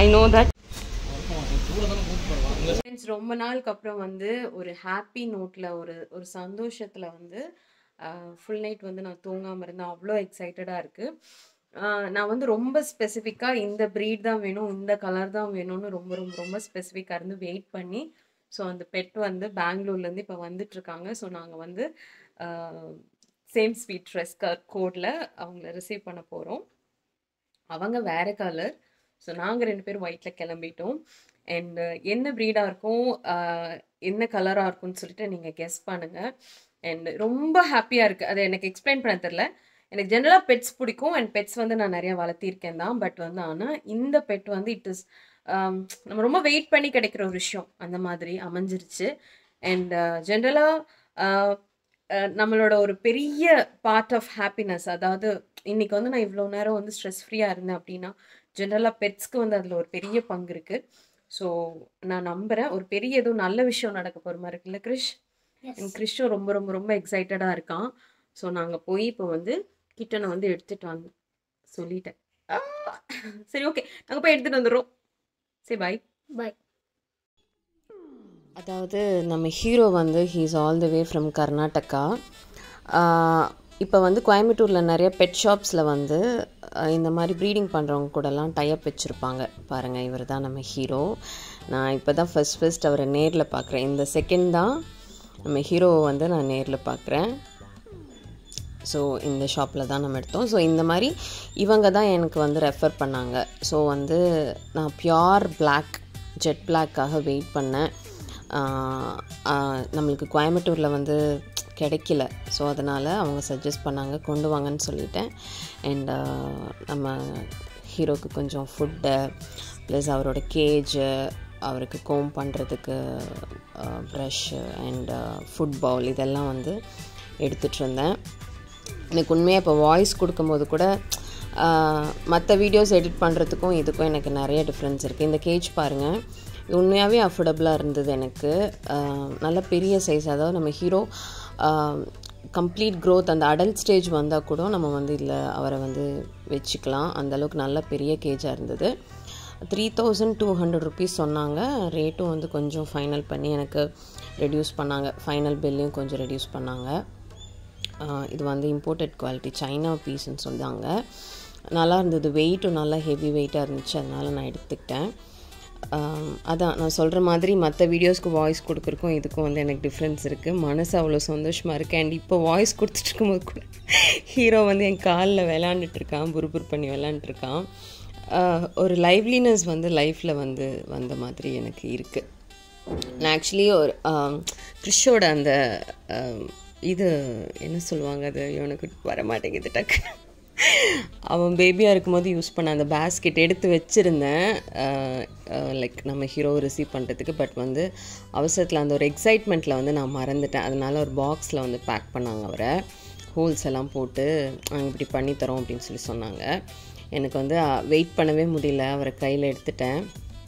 I know that friends ரொம்ப நாளுக்கு அப்புறம் வந்து ஒரு ஹாப்பி நோட்டில் ஒரு ஒரு சந்தோஷத்தில் வந்து ஃபுல் நைட் வந்து நான் தூங்காமல் இருந்தேன் அவ்வளோ எக்ஸைட்டடாக இருக்குது நான் வந்து ரொம்ப ஸ்பெசிஃபிக்காக இந்த ப்ரீட் தான் வேணும் இந்த கலர் தான் வேணும்னு ரொம்ப ரொம்ப ரொம்ப ஸ்பெசிஃபிக்காக இருந்து வெயிட் பண்ணி ஸோ அந்த பெட் வந்து பெங்களூர்லேருந்து இப்போ வந்துட்டுருக்காங்க ஸோ நாங்கள் வந்து சேம் ஸ்வீட் ட்ரெஸ் கோடில் அவங்கள ரிசீவ் பண்ண போகிறோம் அவங்க வேறு கலர் ஸோ நாங்கள் ரெண்டு பேரும் ஒயிட்டில் கிளம்பிட்டோம் அண்ட் என்ன ப்ரீடாக இருக்கும் ஆஹ் என்ன கலராக இருக்கும்னு சொல்லிட்டு நீங்கள் கெஸ் பண்ணுங்கள் அண்ட் ரொம்ப ஹாப்பியாக இருக்குது அதை எனக்கு எக்ஸ்பிளைன் பண்ண தெரில எனக்கு ஜென்ரலாக பெட்ஸ் பிடிக்கும் அண்ட் பெட்ஸ் வந்து நான் நிறையா வளர்த்திருக்கேன் தான் பட் வந்து ஆனால் இந்த பெட் வந்து இட் இஸ் நம்ம ரொம்ப வெயிட் பண்ணி கிடைக்கிற ஒரு விஷயம் அந்த மாதிரி அமைஞ்சிருச்சு அண்ட் ஜென்ரலாக நம்மளோட ஒரு பெரிய பார்ட் ஆஃப் ஹாப்பினஸ் அதாவது இன்னைக்கு வந்து நான் இவ்வளோ நேரம் வந்து ஸ்ட்ரெஸ் ஃப்ரீயாக இருந்தேன் அப்படின்னா ஜென்ரலாக பெட்ஸ்க்கு வந்து அதில் ஒரு பெரிய பங்கு இருக்குது ஸோ நான் நம்புகிறேன் ஒரு பெரிய ஏதோ நல்ல விஷயம் நடக்க போகிற மாதிரி இருக்குல்ல கிறிஷ் என் கிறிஷும் ரொம்ப ரொம்ப ரொம்ப எக்ஸைட்டடாக இருக்கான் ஸோ நாங்கள் போய் இப்போ வந்து கிட்டனை வந்து எடுத்துகிட்டு வந்து சொல்லிட்டேன் ஆ! சரி ஓகே நாங்கள் போய் எடுத்துகிட்டு வந்துடுறோம் சரி பாய் பாய் அதாவது நம்ம ஹீரோ வந்து he's all the way from Karnataka இப்போ வந்து கோயம்புத்தூரில் நிறைய பெட் ஷாப்ஸில் வந்து ஆஹ் இந்த மாதிரி ப்ரீடிங் பண்ணுறவங்க கூடலாம் டைப் வச்சுருப்பாங்க பாருங்கள் இவர் தான் நம்ம ஹீரோ நான் இப்போ தான் ஃபஸ்ட் ஃபஸ்ட் அவரை நேரில் பார்க்குறேன் இந்த செகண்ட் தான் நம்ம ஹீரோவை வந்து நான் நேரில் பார்க்குறேன் ஸோ இந்த ஷாப்பில் தான் நம்ம எடுத்தோம் ஸோ இந்த மாதிரி இவங்க தான் எனக்கு வந்து ரெஃபர் பண்ணாங்க ஸோ வந்து நான் பியோர் பிளாக் ஜெட் பிளாக்காக வெயிட் பண்ணேன் ஆஹ் ஆஹ் நம்மளுக்கு கோயம்புத்தூரில் வந்து கிடைக்கல ஸோ அதனால் அவங்க சஜஸ்ட் பண்ணாங்க கொண்டு வாங்கன்னு சொல்லிட்டேன் அண்ட் நம்ம ஹீரோக்கு கொஞ்சம் ஃபுட்டு ப்ளஸ் அவரோட கேஜு அவருக்கு கோம் பண்ணுறதுக்கு ப்ரஷ்ஷு அண்ட் ஃபுட் பவுல் இதெல்லாம் வந்து எடுத்துகிட்டு இருந்தேன் எனக்கு உண்மையாக இப்போ வாய்ஸ் கொடுக்கும்போது கூட மற்ற வீடியோஸ் எடிட் பண்ணுறதுக்கும் இதுக்கும் எனக்கு நிறைய டிஃப்ரென்ஸ் இருக்குது இந்த கேஜ் பாருங்கள் இது உண்மையாகவே அஃபோர்டபுளாக இருந்தது எனக்கு ஆஹ் நல்ல பெரிய சைஸ் அதாவது நம்ம ஹீரோ கம்ப்ளீட் growth அந்த அடல்ட் ஸ்டேஜ் வந்தால் கூட நம்ம வந்து இதில் அவரை வந்து வச்சுக்கலாம் அந்தளவுக்கு நல்ல பெரிய கேஜாக இருந்தது three thousand two hundred rupees சொன்னாங்க ரேட்டும் வந்து கொஞ்சம் ஃபைனல் பண்ணி எனக்கு ரெடியூஸ் பண்ணாங்க ஃபைனல் பில்லையும் கொஞ்சம் ரெடியூஸ் பண்ணாங்க ஆஹ் இது வந்து இம்போர்ட்டட் குவாலிட்டி சைனா பீஸ்ன்னு சொல்லுவாங்க நல்லா இருந்தது வெயிட்டும் நல்லா ஹெவி வெயிட்டாக இருந்துச்சு அதனால் நான் எடுத்துக்கிட்டேன் ஆம், அதான் நான் சொல்கிற மாதிரி மற்ற வீடியோஸ்க்கு வாய்ஸ் கொடுக்குறக்கும் இதுக்கும் வந்து எனக்கு டிஃப்ரென்ஸ் இருக்குது மனசு அவ்வளோ சந்தோஷமாக இருக்குது அண்ட் இப்போ வாய்ஸ் கொடுத்துட்டு இருக்கும்போது கூட ஹீரோ வந்து என் காலில் விளாண்டுட்ருக்கான் புருபுர் பண்ணி விளாண்டுருக்கான் ஒரு லைவ்லினஸ் வந்து லைஃப்பில் வந்து வந்த மாதிரி எனக்கு இருக்குது நான் ஆக்சுவலி ஒரு ஆம், கிறிஷோட அந்த ஆம், இது என்ன சொல்லுவாங்க அது எனக்கு வர மாட்டேங்குது டக்கு அவன் பேபியாக இருக்கும்போது யூஸ் பண்ண அந்த பேஸ்கெட் எடுத்து வச்சுருந்தேன் லைக் நம்ம ஹீரோ ரிசீவ் பண்ணுறதுக்கு பட் வந்து அவசரத்தில் அந்த ஒரு எக்ஸைட்மெண்ட்டில் வந்து நான் மறந்துட்டேன் அதனால ஒரு பாக்ஸில் வந்து பேக் பண்ணாங்க அவரை ஹோல்ஸ் எல்லாம் போட்டு நாங்கள் இப்படி பண்ணித்தரோம் அப்படின்னு சொல்லி சொன்னாங்க எனக்கு வந்து வெயிட் பண்ணவே முடியல அவரை கையில் எடுத்துட்டேன்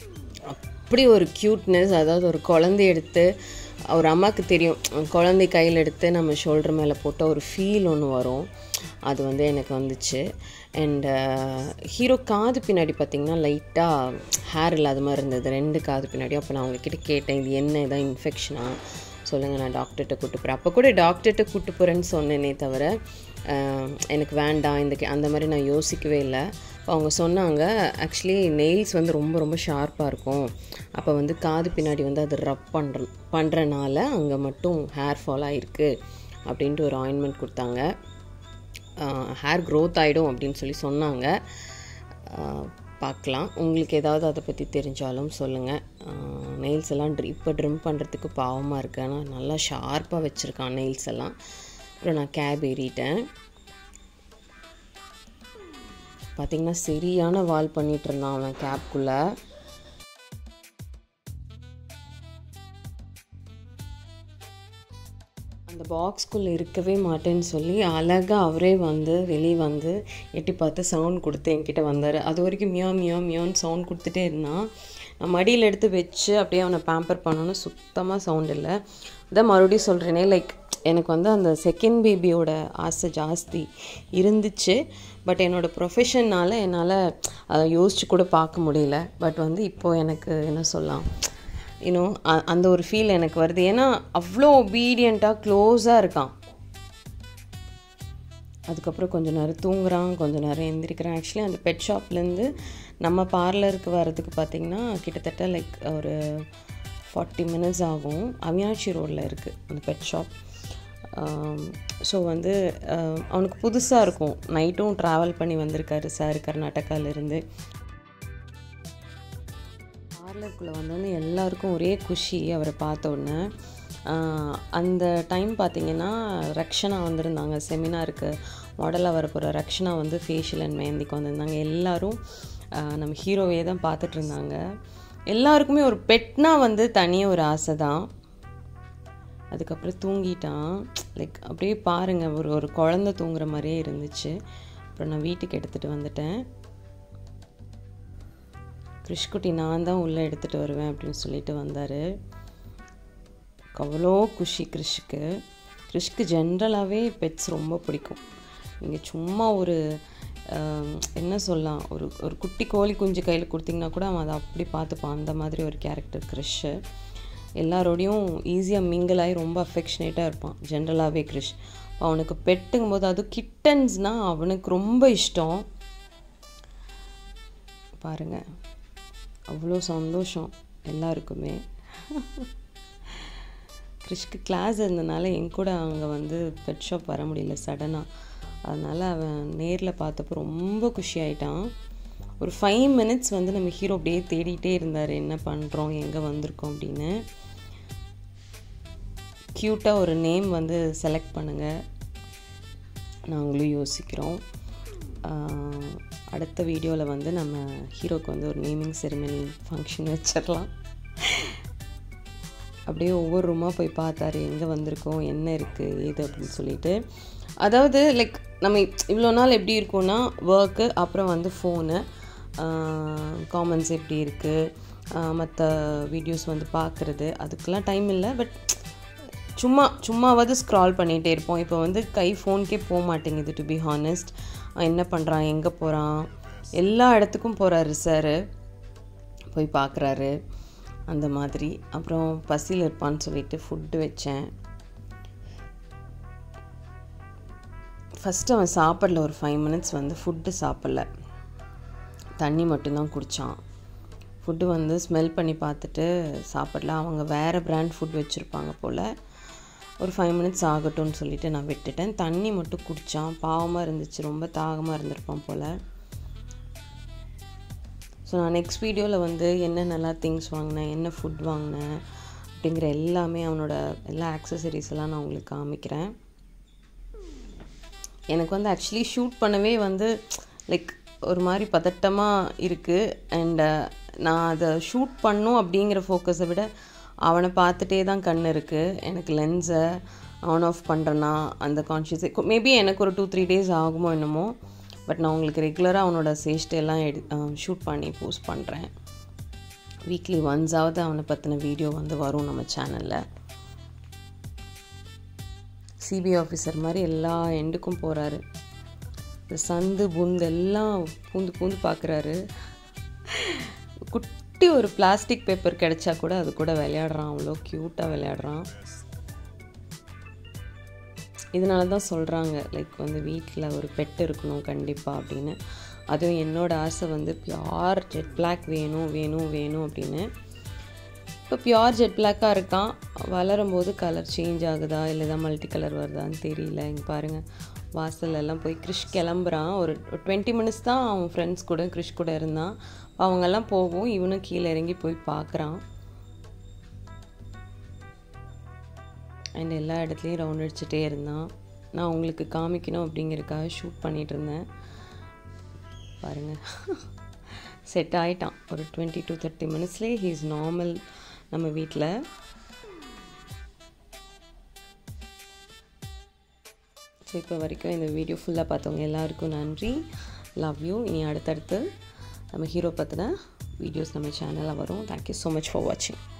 அப்படி ஒரு க்யூட்னஸ் அதாவது ஒரு குழந்தை எடுத்து ஒரு அம்மாவுக்கு தெரியும் குழந்தை கையில் எடுத்து நம்ம ஷோல்டர் மேலே போட்ட ஒரு ஃபீல் ஒன்று வரும் அது வந்து எனக்கு வந்துச்சு அண்ட் ஹீரோ காது பின்னாடி பார்த்திங்கன்னா லைட்டாக ஹேர் இல்லாத மாதிரி இருந்தது ரெண்டு காது பின்னாடி அப்போ நான் அவங்கக்கிட்ட கேட்டேன் இது என்ன இதான் இன்ஃபெக்ஷனா சொல்லுங்கள் நான் டாக்டர்கிட்ட கூட்டு போகிறேன் அப்போ கூட டாக்டர்கிட்ட கூட்டு போகிறேன்னு சொன்னேனே தவிர ஆஹ், எனக்கு வேண்டாம் இந்த கே- அந்த மாதிரி நான் யோசிக்கவே இல்லை அப்போ அவங்க சொன்னாங்க ஆக்சுவலி நெயில்ஸ் வந்து ரொம்ப ரொம்ப ஷார்ப்பாக இருக்கும் அப்போ வந்து காது பின்னாடி வந்து அது ரப் பண்ணுற பண்ணுறனால அங்கே மட்டும் ஹேர் ஃபால் ஆகிருக்கு அப்படின்ட்டு ஒரு ஆயின்மெண்ட் கொடுத்தாங்க ஹேர் க்ரோத் ஆகிடும் அப்படின்னு சொல்லி சொன்னாங்க ஆஹ், பார்க்கலாம் உங்களுக்கு ஏதாவது அதை பற்றி தெரிஞ்சாலும் சொல்லுங்கள் நெயில்ஸ் எல்லாம் ட்ரி இப்போ ட்ரிம் பண்ணுறதுக்கு பாவமாக இருக்கு ஆனால் நல்லா ஷார்ப்பாக வச்சுருக்கான் நெயில்ஸ் எல்லாம் அப்புறம் நான் கேப் ஏறிட்டேன் பார்த்தீங்கன்னா சரியான வால் பண்ணிட்டு இருந்தான் அவன் கேப்குள்ளே அந்த பாக்ஸ்குள்ளே இருக்கவே மாட்டேன்னு சொல்லி அழகாக அவரே வந்து வெளியே வந்து எட்டி பார்த்து சவுண்ட் கொடுத்து என்கிட்ட வந்தார் அது வரைக்கும் மியா மியா மியான்னு சவுண்ட் கொடுத்துட்டே இருந்தான் நான் மடியில் எடுத்து வச்சு அப்படியே அவனை பேம்பர் பண்ணணும்னு சுத்தமாக சவுண்ட் இல்லை இதான் மறுபடியும் சொல்கிறேனே லைக் எனக்கு வந்து அந்த செகண்ட் பேபியோட ஆசை ஜாஸ்தி இருந்துச்சு பட் என்னோடய ப்ரொஃபஷன்னால் என்னால் அதை யோசிச்சு கூட பார்க்க முடியல பட் வந்து இப்போது எனக்கு என்ன சொல்லலாம் இன்னும் அந்த ஒரு ஃபீல் எனக்கு வருது ஏன்னா அவ்வளோ ஒபீடியண்ட்டாக க்ளோஸாக இருக்கான் அதுக்கப்புறம் கொஞ்சம் நேரம் தூங்குறான் கொஞ்சம் நேரம் எந்திரிக்கிறான் ஆக்சுவலி அந்த பெட் ஷாப்லேருந்து நம்ம பார்லருக்கு வர்றதுக்கு பார்த்திங்கன்னா கிட்டத்தட்ட லைக் ஒரு ஃபார்ட்டி மினிட்ஸ் ஆகும் அவினாட்சி ரோடில் இருக்குது அந்த பெட் ஷாப் ஸோ வந்து அவனுக்கு புதுசாக இருக்கும் நைட்டும் ட்ராவல் பண்ணி வந்திருக்காரு சார் கர்நாடகாவிலேருந்து பார்லருக்குள்ளே வந்தோடனே எல்லாருக்கும் ஒரே குஷி அவரை பார்த்த உடனே அந்த டைம் பார்த்திங்கன்னா ரக்ஷனா வந்திருந்தாங்க செமினாருக்கு மாடலாக வரப்போகிற ரக்ஷனா வந்து ஃபேஷியல் அண்ட் மெஹந்திக்கு வந்திருந்தாங்க எல்லோரும் நம்ம ஹீரோவே தான் பார்த்துட்டு இருந்தாங்க எல்லாருக்குமே ஒரு பெட்னா வந்து தனியாக ஒரு ஆசை தான் அதுக்கப்புறம் தூங்கிட்டான் லைக் அப்படியே பாருங்கள் ஒரு ஒரு குழந்த தூங்குற மாதிரியே இருந்துச்சு அப்புறம் நான் வீட்டுக்கு எடுத்துகிட்டு வந்துட்டேன் கிறிஷ்குட்டி நான் தான் உள்ளே எடுத்துகிட்டு வருவேன் அப்படின்னு சொல்லிட்டு வந்தார் அவ்வளோ குஷி கிறிஷ்க்கு கிறிஷ்க்கு ஜென்ரலாகவே பெட்ஸ் ரொம்ப பிடிக்கும் நீங்கள் சும்மா ஒரு என்ன சொல்லலாம் ஒரு ஒரு குட்டி கோழி குஞ்சு கையில் கொடுத்தீங்கன்னா கூட அவன் அதை அப்படி பார்த்துப்பான் அந்த மாதிரி ஒரு கேரக்டர் கிறிஷ்ஷு எல்லாரோடையும் ஈஸியாக மிங்கிள் ஆகி ரொம்ப அஃபெக்ஷனேட்டாக இருப்பான் ஜென்ரலாகவே கிறிஷ் அவனுக்கு பெட்டுங்கும் போது அதுவும் கிட்டன்ஸ்னால் அவனுக்கு ரொம்ப இஷ்டம் பாருங்கள் அவ்வளோ சந்தோஷம் எல்லாருக்குமே கிறிஷ்க்கு கிளாஸ் இருந்தனால என் கூட அங்கே வந்து பெட் ஷாப் வர முடியல சடனாக அதனால் அவன் நேரில் பார்த்தப்போ ரொம்ப குஷி ஆயிட்டான் ஒரு ஃபைவ் மினிட்ஸ் வந்து நம்ம ஹீரோ அப்படியே தேடிட்டே இருந்தார் என்ன பண்ணுறோம் எங்கே வந்திருக்கோம் அப்படின்னு க்யூட்டாக ஒரு நேம் வந்து செலக்ட் பண்ணுங்கள் நாங்களும் யோசிக்கிறோம் அடுத்த வீடியோவில் வந்து நம்ம ஹீரோக்கு வந்து ஒரு நேமிங் செரிமனி ஃபங்க்ஷன் வச்சிடலாம் அப்படியே ஒவ்வொரு ரூமாக போய் பார்த்தாரு எங்கே வந்திருக்கோம் என்ன இருக்குது ஏது அப்படின்னு சொல்லிட்டு அதாவது லைக் நம்ம இவ்வளோ நாள் எப்படி இருக்கோன்னா ஒர்க்கு அப்புறம் வந்து ஃபோனு காமெண்ட்ஸ் எப்படி இருக்குது மற்ற வீடியோஸ் வந்து பார்க்குறது அதுக்கெலாம் டைம் இல்லை பட் சும்மா சும்மாவது ஸ்க்ரால் பண்ணிகிட்டே இருப்போம் இப்போ வந்து கை ஃபோனுக்கே போக மாட்டேங்குது டு பி ஹானஸ்ட் என்ன பண்ணுறான் எங்கே போகிறான் எல்லா இடத்துக்கும் போகிறாரு சார் போய் பார்க்குறாரு அந்த மாதிரி அப்புறம் பசியில் இருப்பான்னு சொல்லிட்டு ஃபுட்டு வச்சேன் ஃபஸ்ட்டு அவன் சாப்பிடல ஒரு ஃபைவ் மினிட்ஸ் வந்து ஃபுட்டு சாப்பிடல தண்ணி மட்டும்தான் குடித்தான் ஃபுட்டு வந்து ஸ்மெல் பண்ணி பார்த்துட்டு சாப்பிடல அவங்க வேறு பிராண்ட் ஃபுட் வச்சுருப்பாங்க போல் ஒரு ஃபைவ் மினிட்ஸ் ஆகட்டும்னு சொல்லிட்டு நான் விட்டுட்டேன் தண்ணி மட்டும் குடித்தான் பாவமாக இருந்துச்சு ரொம்ப தாகமாக இருந்திருப்பான் போல் ஸோ நான் நெக்ஸ்ட் வீடியோவில் வந்து என்னென்னலாம் திங்ஸ் வாங்கினேன் என்ன ஃபுட் வாங்கினேன் அப்படிங்கிற எல்லாமே அவனோட எல்லா ஆக்சசரிஸ் எல்லாம் நான் உங்களுக்கு காமிக்கிறேன் எனக்கு வந்து ஆக்சுவலி ஷூட் பண்ணவே வந்து லைக் ஒரு மாதிரி பதட்டமாக இருக்குது அண்ட் நான் அதை ஷூட் பண்ணும் அப்படிங்கிற ஃபோக்கஸை விட அவனை பார்த்துட்டே தான் கண் இருக்குது எனக்கு லென்ஸை ஆன் ஆஃப் பண்ணுறேன்னா அந்த கான்ஷியஸ் மேபி எனக்கு ஒரு டூ த்ரீ டேஸ் ஆகுமோ என்னமோ பட் நான் உங்களுக்கு ரெகுலராக அவனோட சேஷ்டையெல்லாம் எடு ஷூட் பண்ணி போஸ்ட் பண்ணுறேன் வீக்லி ஒன்ஸாவது அவனை பற்றின வீடியோ வந்து வரும் நம்ம சேனலில் சிபிஐ ஆஃபீஸர் மாதிரி எல்லா எண்டுக்கும் போகிறாரு இந்த சந்து புந்து எல்லாம் பூந்து பூந்து பார்க்குறாரு குட்டி ஒரு பிளாஸ்டிக் பேப்பர் கிடைச்சா கூட அது கூட விளையாடுறான் அவ்வளோ க்யூட்டாக விளையாடுறான் இதனால தான் சொல்கிறாங்க லைக் வந்து வீட்டில் ஒரு பெட் இருக்கணும் கண்டிப்பாக அப்படின்னு அதுவும் என்னோடய ஆசை வந்து பியார் ஜெட் பிளாக் வேணும் வேணும் வேணும் அப்படின்னு இப்போ பியோர் ஜெட் பிளாக்காக இருக்கான் வளரும்போது கலர் சேஞ்ச் ஆகுதா இல்லை தான் மல்டி கலர் வருதான்னு தெரியல இங்கே பாருங்கள் வாசல்ல எல்லாம் போய் கிறிஷ் கிளம்புறான் ஒரு டுவெண்ட்டி மினிட்ஸ் தான் அவன் ஃப்ரெண்ட்ஸ் கூட கிறிஷ் கூட இருந்தான் அவங்கெல்லாம் போகும் இவனும் கீழே இறங்கி போய் பார்க்குறான் அண்ட் எல்லா இடத்துலையும் ரவுண்ட் அடிச்சுட்டே இருந்தான் நான் உங்களுக்கு காமிக்கணும் அப்படிங்கிறதுக்காக ஷூட் பண்ணிகிட்டு இருந்தேன் பாருங்கள் செட் ஆகிட்டான் ஒரு டுவெண்ட்டி டு தேர்ட்டி மினிட்ஸ்லேயே ஹீ இஸ் நார்மல் நம்ம வீட்டில் ஸோ இப்போ வரைக்கும் இந்த வீடியோ ஃபுல்லாக பார்த்தவங்க எல்லாருக்கும் நன்றி லவ் யூ இனி அடுத்தடுத்து நம்ம ஹீரோ பற்றின வீடியோஸ் நம்ம சேனலில் வரும் தேங்க்யூ ஸோ மச் ஃபார் வாட்சிங்